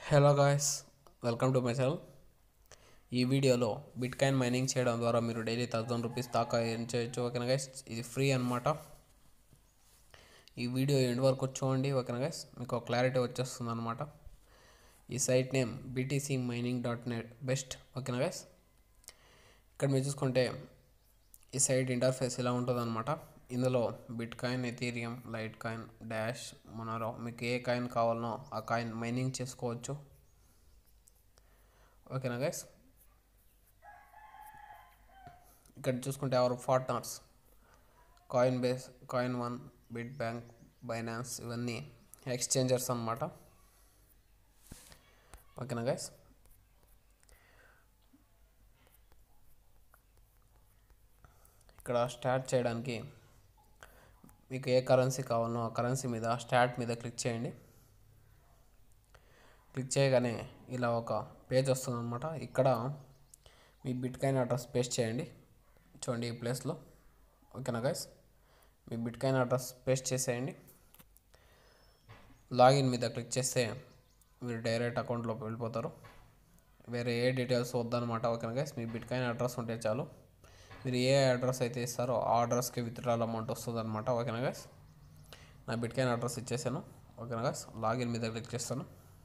hello guys welcome to my channel ఈ వీడియోలో bitcoin mining చేయడం ద్వారా మీరు డైలీ థౌసండ్ రూపీస్ దాకా ఎర్న్ చేయొచ్చు ఓకేనా గైస్ ఇది ఫ్రీ అనమాట ఈ వీడియో ఎండ్ వరకు చూడండి ఓకేనా గైస్ మీకు ఒక క్లారిటీ వచ్చేస్తుంది అనమాట ఈ site name BTC mining dot net best ఓకేనా గైస్ ఇక్కడ మీరు చూసుకుంటే ఈ సైట్ ఇంటర్ఫేస్ ఇలా ఉంటుంది అనమాట ఇందులో bitcoin Ethereum litecoin dash Monero మీకు ఏ కాయిన్ కావాలనో ఆ కాయిన్ మైనింగ్ చేసుకోవచ్చు ఓకేనా గైస్ ఇక్కడ చూసుకుంటే our partners Coinbase Coinone bitbank Binance ఇవన్నీ ఎక్స్చేంజర్స్ అనమాట ఓకేనా గైస్ ఇక్కడ స్టార్ట్ చేయడానికి మీకు ఏ కరెన్సీ కావాలనో ఆ కరెన్సీ మీద స్టార్ట్ మీద క్లిక్ చేయండి క్లిక్ చేయగానే ఇలా ఒక పేజ్ వస్తుంది అనమాట ఇక్కడ మీ బిట్ కాయిన్ అడ్రస్ పేస్ట్ చేయండి చూడండి ఈ ప్లేస్లో ఓకేనా గైస్ మీ బిట్ కాయిన్ అడ్రస్ పేస్ట్ చేసేయండి లాగిన్ మీద క్లిక్ చేస్తే మీరు డైరెక్ట్ అకౌంట్లోకి వెళ్ళిపోతారు వేరే ఏ డీటెయిల్స్ వద్దనమాట ఓకేనా గైస్ మీ బిట్ కాయిన్ అడ్రస్ ఉంటే చాలు మీరు ఏ అడ్రస్ అయితే ఇస్తారో ఆ అడ్రస్కి విత్డ్రాల్ అమౌంట్ వస్తుంది అనమాట ఓకేనా గైస్ నా బిట్ కాయిన్ అడ్రస్ ఇచ్చేసాను ఓకేనా గైస్ లాగిన్ మీద క్లిక్ చేస్తాను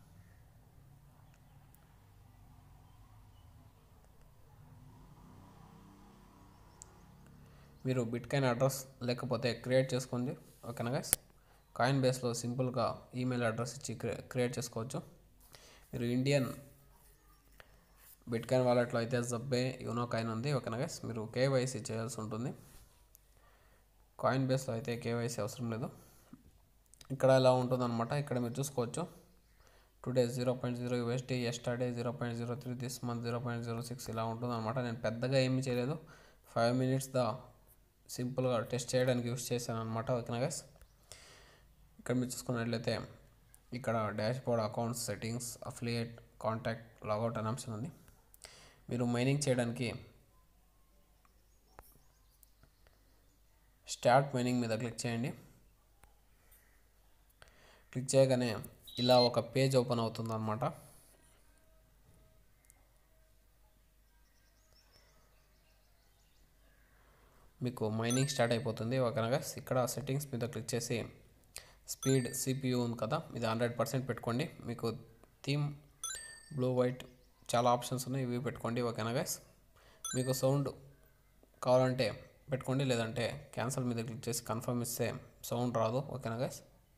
మీరు బిట్ కాయిన్ అడ్రస్ లేకపోతే క్రియేట్ చేసుకోండి ఓకేనా గైస్ కాయిన్ బేస్లో సింపుల్గా ఈమెయిల్ అడ్రస్ ఇచ్చి క్రియేట్ చేసుకోవచ్చు మీరు ఇండియన్ బిట్ కాయిన్ వాలెట్లో అయితే జబ్బే యూనో కాయిన్ ఉంది ఓకేనా గైస్ మీరు కేవైసీ చేయాల్సి ఉంటుంది కాయిన్ బేస్లో అయితే కేవైసీ అవసరం లేదు ఇక్కడ ఇలా ఉంటుందన్నమాట ఇక్కడ మీరు చూసుకోవచ్చు today zero point zero USDT yesterday zero point zero three this month zero point zero six ఇలా ఉంటుందన్నమాట నేను పెద్దగా ఏమీ చేయలేదు ఫైవ్ మినిట్స్ దా సింపుల్గా టెస్ట్ చేయడానికి యూస్ చేశాను అనమాట ఓకేనా గైస్ ఇక్కడ మీరు చూసుకున్నట్లయితే ఇక్కడ dashboard accounts settings affiliate contact logout అనే ఆప్షన్ ఉంది మీరు మైనింగ్ చేయడానికి స్టార్ట్ మైనింగ్ మీద క్లిక్ చేయండి క్లిక్ చేయగానే ఇలా ఒక పేజ్ ఓపెన్ అవుతుంది అనమాట మీకు మైనింగ్ స్టార్ట్ అయిపోతుంది ఓకేనా ఇక్కడ సెట్టింగ్స్ మీద క్లిక్ చేసి స్పీడ్ సిపియూ ఉంది కదా ఇది హండ్రెడ్ పర్సెంట్ పెట్టుకోండి మీకు థీమ్ బ్లూ వైట్ చాలా ఆప్షన్స్ ఉన్నాయి ఇవి పెట్టుకోండి ఓకేనా గైస్ మీకు సౌండ్ కావాలంటే పెట్టుకోండి లేదంటే క్యాన్సల్ మీద క్లిక్ చేసి కన్ఫర్మ్ ఇస్తే సౌండ్ రాదు ఓకేనా గైస్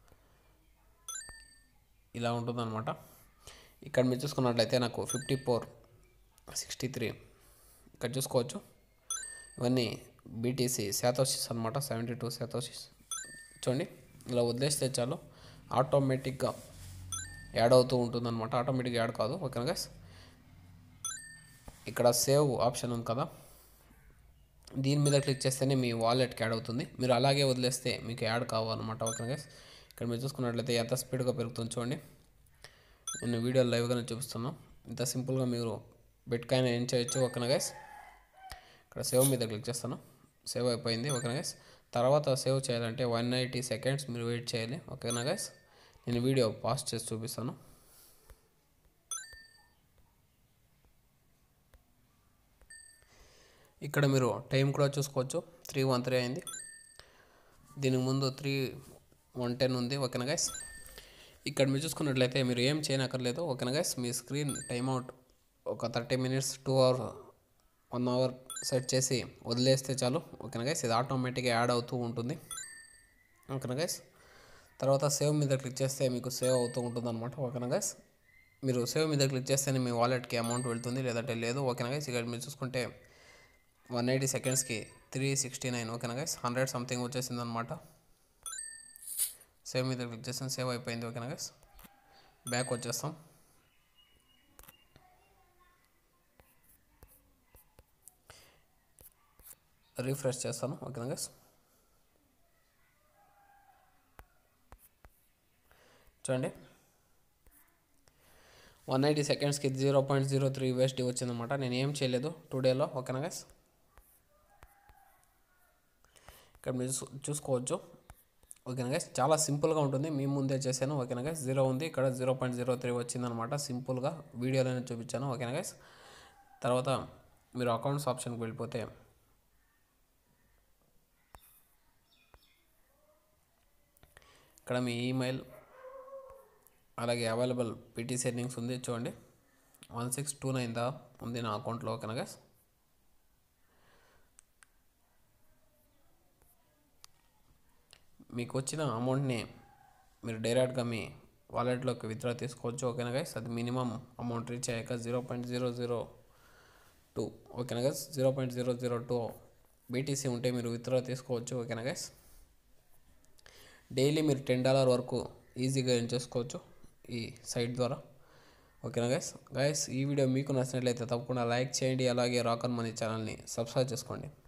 ఇలా ఉంటుందన్నమాట ఇక్కడ మీరు చూసుకున్నట్లయితే నాకు ఫిఫ్టీ ఫోర్ సిక్స్టీ త్రీ ఇక్కడ చూసుకోవచ్చు ఇవన్నీ బీటీసీ శాతోసిస్ అనమాట సెవెంటీ టూ శాతోసిస్ చూడండి ఇలా వదిలేస్తే చాలు ఆటోమేటిక్గా యాడ్ అవుతూ ఉంటుంది అనమాట ఆటోమేటిక్గా యాడ్ కాదు ఓకేనా గైస్ ఇక్కడ సేవ్ ఆప్షన్ ఉంది కదా దీని మీద క్లిక్ చేస్తేనే మీ వాలెట్కి యాడ్ అవుతుంది మీరు అలాగే వదిలేస్తే మీకు యాడ్ కావాలన్నమాట ఓకేనా గైస్ ఇక్కడ మీరు చూసుకున్నట్లయితే ఎంత స్పీడ్గా పెరుగుతుంది చూడండి నేను వీడియో లైవ్గానే చూపిస్తున్నాను ఇంత సింపుల్గా మీరు బిట్ కాయిన్ ఏం చేయొచ్చు ఓకేనా గైస్ ఇక్కడ సేవ్ మీద క్లిక్ చేస్తాను సేవ్ అయిపోయింది ఓకేనా గైస్ తర్వాత సేవ్ చేయాలంటే వన్ ఎయిటీ సెకండ్స్ మీరు వెయిట్ చేయాలి ఓకేనా గైస్ నేను వీడియో పాస్ చేసి చూపిస్తాను ఇక్కడ మీరు టైం కూడా చూసుకోవచ్చు త్రీ వన్ త్రీ అయింది దీనికి ముందు త్రీ వన్ టెన్ ఉంది ఓకేనా గైస్ ఇక్కడ మీరు చూసుకున్నట్లయితే మీరు ఏం చేయనక్కర్లేదు ఓకేనా గైస్ మీ స్క్రీన్ టైం అవుట్ ఒక thirty minutes two hour one hour set చేసి వదిలేస్తే చాలు ఓకేనా గైస్ ఇది ఆటోమేటిక్గా యాడ్ అవుతూ ఉంటుంది ఓకేనా గైస్ తర్వాత సేవ్ మీద క్లిక్ చేస్తే మీకు సేవ్ అవుతూ ఉంటుంది అనమాట ఓకేనా గైస్ మీరు సేవ్ మీద క్లిక్ చేస్తేనే మీ వాలెట్కి అమౌంట్ వెళ్తుంది లేదంటే లేదు ఓకేనా గైస్ ఇక్కడ మీరు చూసుకుంటే వన్ ఎయిటీ సెకండ్స్కి త్రీ సిక్స్టీ నైన్ ఓకేనా గైస్ హండ్రెడ్ సంథింగ్ వచ్చేసింది అనమాట సేవ్ మీద క్లిక్ చేస్తాం సేవ్ అయిపోయింది ఓకేనా గైస్ బ్యాక్ వచ్చేస్తాం రీఫ్రెష్ చేస్తాను ఓకేనా గైస్ చూడండి వన్ ఎయిటీ సెకండ్స్కి zero point zero three waste వచ్చిందనమాట నేను ఏం చేయలేదు టుడేలో ఓకేనా గైస్ ఇక్కడ మీరు చూసుకోవచ్చు ఓకేనా గైస్ చాలా సింపుల్గా ఉంటుంది మీ ముందే చేశాను ఓకేనా గైస్ జీరో ఉంది ఇక్కడ జీరో పాయింట్ జీరో త్రీ వచ్చిందనమాట సింపుల్గా వీడియోలోనే చూపించాను ఓకేనా గైస్ తర్వాత మీరు అకౌంట్స్ ఆప్షన్కి వెళ్ళిపోతే ఇక్కడ మీ ఈమెయిల్ అలాగే అవైలబుల్ పీటీ సెట్టింగ్స్ ఉంది చూడండి వన్ సిక్స్ టూ నైన్ దా ఉంది నా అకౌంట్లో ఓకేనా గైస్ మీకు వచ్చిన అమౌంట్ని మీరు డైరెక్ట్గా మీ వాలెట్లోకి విత్డ్రా తీసుకోవచ్చు ఓకేనా గైస్ అది మినిమం అమౌంట్ రీచ్ అయ్యాక zero point zero zero two ఓకేనా guys zero point zero zero two BTC ఉంటే మీరు విత్డ్రా తీసుకోవచ్చు ఓకేనా గైస్ డైలీ మీరు టెన్ డాలర్ వరకు ఈజీగా ఎర్న్ చేసుకోవచ్చు ఈ సైట్ ద్వారా ఓకేనా గైస్ గైస్ ఈ వీడియో మీకు నచ్చినట్లయితే తప్పకుండా లైక్ చేయండి అలాగే రాకన్ మనీ ఛానల్ని సబ్స్క్రైబ్ చేసుకోండి